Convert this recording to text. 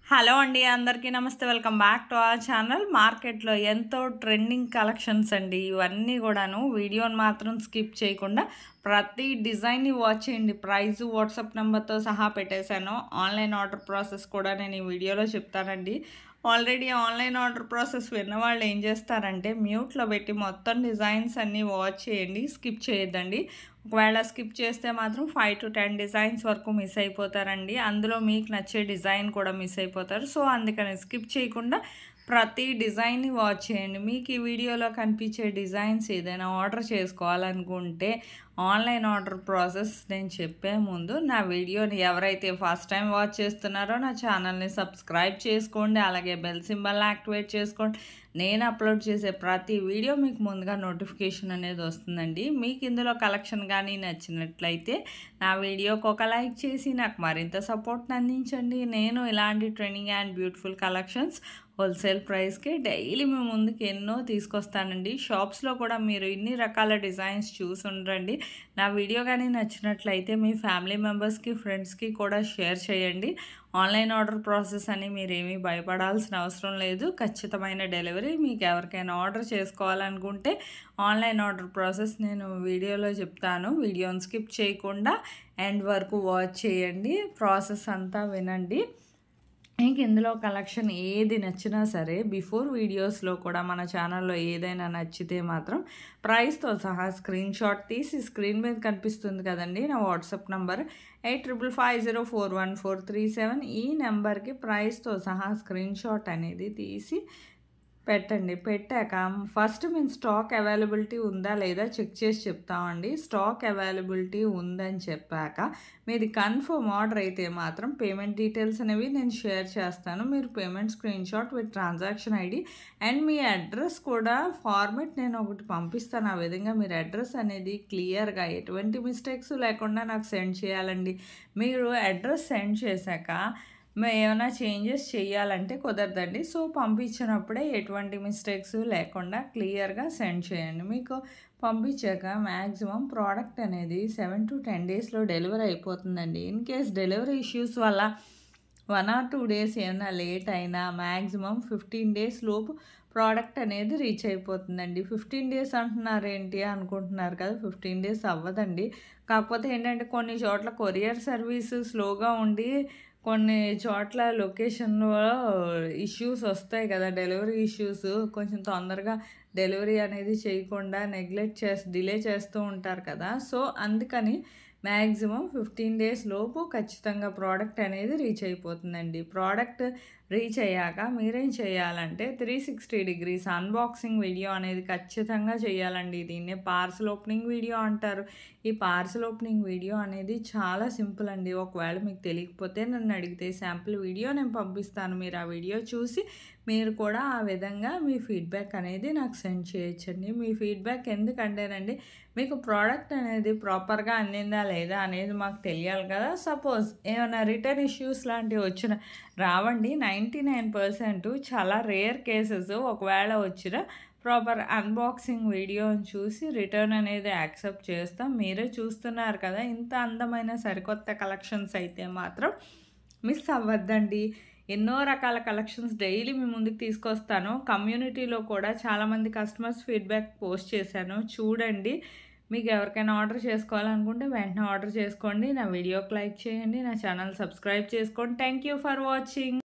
hello అండి అందరికీ నమస్తే welcome back to our channel మార్కెట్లో ఎంతో ట్రెండింగ్ కలెక్షన్స్ అండి ఇవన్నీ కూడాను వీడియోని మాత్రం స్కిప్ చేయకుండా ప్రతి డిజైన్ని వాచ్ చేయండి ప్రైస్ వాట్సాప్ నెంబర్తో సహా పెట్టేశాను ఆన్లైన్ ఆర్డర్ ప్రాసెస్ కూడా నేను ఈ వీడియోలో చెప్తానండి ఆల్రెడీ ఆన్లైన్ ఆర్డర్ ప్రాసెస్ విన్న వాళ్ళు ఏం చేస్తారంటే మ్యూట్లో పెట్టి మొత్తం డిజైన్స్ అన్నీ వాచ్ చేయండి స్కిప్ చేయొద్దండి ఒకవేళ స్కిప్ చేస్తే మాత్రం ఫైవ్ టు టెన్ డిజైన్స్ వరకు మిస్ అయిపోతారండి అందులో మీకు నచ్చే డిజైన్ కూడా మిస్ అయిపోతారు సో అందుకని స్కిప్ చేయకుండా ప్రతి డిజైన్ని వాచ్ చేయండి మీకు ఈ వీడియోలో కనిపించే డిజైన్స్ ఏదైనా ఆర్డర్ చేసుకోవాలనుకుంటే ఆన్లైన్ ఆర్డర్ ప్రాసెస్ నేను చెప్పే ముందు నా వీడియోని ఎవరైతే ఫస్ట్ టైం వాచ్ చేస్తున్నారో నా ఛానల్ని సబ్స్క్రైబ్ చేసుకోండి అలాగే బెల్ సింబల్ యాక్టివేట్ చేసుకోండి నేను అప్లోడ్ చేసే ప్రతి వీడియో మీకు ముందుగా నోటిఫికేషన్ అనేది వస్తుందండి మీకు ఇందులో కలెక్షన్ కానీ నచ్చినట్లయితే నా వీడియోకి ఒక లైక్ చేసి నాకు మరింత సపోర్ట్ని అందించండి నేను ఇలాంటి trending and beautiful collections wholesale ప్రైస్కి డైలీ మీ ముందుకు ఎన్నో తీసుకొస్తానండి షాప్స్లో కూడా మీరు ఇన్ని రకాల డిజైన్స్ చూసి ఉండరండి నా వీడియో కానీ నచ్చినట్లయితే మీ ఫ్యామిలీ మెంబర్స్కి ఫ్రెండ్స్కి కూడా షేర్ చేయండి ఆన్లైన్ ఆర్డర్ ప్రాసెస్ అని మీరేమీ భయపడాల్సిన అవసరం లేదు ఖచ్చితమైన డెలివరీ మీకు ఎవరికైనా ఆర్డర్ చేసుకోవాలనుకుంటే ఆన్లైన్ ఆర్డర్ ప్రాసెస్ నేను వీడియోలో చెప్తాను వీడియోని స్కిప్ చేయకుండా ఎండ్ వరకు వాచ్ చేయండి ప్రాసెస్ అంతా వినండి ఇంక ఇందులో కలెక్షన్ ఏది నచ్చినా సరే బిఫోర్ వీడియోస్లో కూడా మన ఛానల్లో ఏదైనా నచ్చితే మాత్రం ప్రైస్తో సహా స్క్రీన్ షాట్ తీసి స్క్రీన్ మీద కనిపిస్తుంది కదండి నా WhatsApp number eight triple five zero four one four three seven ఈ నెంబర్కి ప్రైస్తో సహా స్క్రీన్ షాట్ అనేది తీసి పెట్టండి పెట్టాక ఫస్ట్ మేము స్టాక్ అవైలబిలిటీ ఉందా లేదా చెక్ చేసి చెప్తామండి స్టాక్ అవైలబిలిటీ ఉందని చెప్పాక మీది కన్ఫర్మ్ ఆర్డర్ అయితే మాత్రం పేమెంట్ డీటెయిల్స్ అనేవి నేను షేర్ చేస్తాను మీరు payment screen shot with transaction ID and మీ అడ్రస్ కూడా ఫార్మెట్ నేను ఒకటి పంపిస్తాను ఆ విధంగా మీరు అడ్రస్ అనేది క్లియర్గా ఎటువంటి మిస్టేక్స్ లేకుండా నాకు సెండ్ చేయాలండి మీరు అడ్రస్ సెండ్ చేశాక మేము ఏమైనా చేంజెస్ చేయాలంటే కుదరదండి సో పంపించినప్పుడే ఎటువంటి మిస్టేక్స్ లేకుండా క్లియర్గా సెండ్ చేయండి మీకు పంపించాక మ్యాక్సిమం ప్రోడక్ట్ అనేది సెవెన్ టు టెన్ డేస్లో డెలివరీ అయిపోతుందండి ఇన్ కేస్ డెలివరీ ఇష్యూస్ వల్ల వన్ ఆర్ టూ డేస్ ఏమైనా లేట్ అయినా మ్యాక్సిమం ఫిఫ్టీన్ డేస్ లోపు ప్రోడక్ట్ అనేది రీచ్ అయిపోతుందండి ఫిఫ్టీన్ డేస్ అంటున్నారు ఏంటి అనుకుంటున్నారు కదా ఫిఫ్టీన్ డేస్ అవ్వదండి కాకపోతే ఏంటంటే కొన్ని చోట్ల కొరియర్ సర్వీస్ స్లోగా ఉండి కొన్ని చోట్ల లొకేషన్లో ఇష్యూస్ వస్తాయి కదా డెలివరీ ఇష్యూస్ కొంచెం తొందరగా డెలివరీ అనేది చేయకుండా నెగ్లెక్ట్ చేసి డిలే చేస్తూ ఉంటారు కదా సో అందుకని మ్యాక్సిమం ఫిఫ్టీన్ డేస్ లోపు ఖచ్చితంగా ప్రోడక్ట్ అనేది రీచ్ అయిపోతుందండి ప్రోడక్ట్ రీచ్ అయ్యాక మీరేం చేయాలంటే three sixty degrees unboxing video అనేది ఖచ్చితంగా చేయాలండి దీన్నే పార్సల్ ఓపెనింగ్ వీడియో అంటారు ఈ పార్సల్ ఓపెనింగ్ వీడియో అనేది చాలా సింపుల్ అండి ఒకవేళ మీకు తెలియకపోతే నన్ను అడిగితే శాంపుల్ వీడియో నేను పంపిస్తాను మీరు ఆ వీడియో చూసి మీరు కూడా ఆ విధంగా మీ ఫీడ్బ్యాక్ అనేది నాకు సెండ్ చేయొచ్చండి మీ ఫీడ్బ్యాక్ ఎందుకంటేనండి మీకు ప్రోడక్ట్ అనేది ప్రాపర్గా అందిందా లేదా అనేది మాకు తెలియాలి కదా సపోజ్ ఏమైనా రిటర్న్ ఇష్యూస్ లాంటివి వచ్చిన రావండి నైంటీ నైన్ పర్సెంట్ చాలా రేర్ కేసెస్ ఒకవేళ వచ్చిన ప్రాపర్ అన్బాక్సింగ్ వీడియోని చూసి రిటర్న్ అనేది యాక్సెప్ట్ చేస్తాం మీరే చూస్తున్నారు కదా ఇంత అందమైన సరికొత్త కలెక్షన్స్ అయితే మాత్రం మిస్ అవ్వద్దండి ఎన్నో రకాల కలెక్షన్స్ డైలీ మీ ముందుకు తీసుకొస్తాను కమ్యూనిటీలో కూడా చాలామంది కస్టమర్స్ ఫీడ్బ్యాక్ పోస్ట్ చేశాను చూడండి మీకు ఎవరికైనా ఆర్డర్ చేసుకోవాలనుకుంటే వెంటనే ఆర్డర్ చేసుకోండి నా వీడియోకి లైక్ చేయండి నా ఛానల్ సబ్స్క్రైబ్ చేసుకోండి థ్యాంక్ యూ ఫర్ వాచింగ్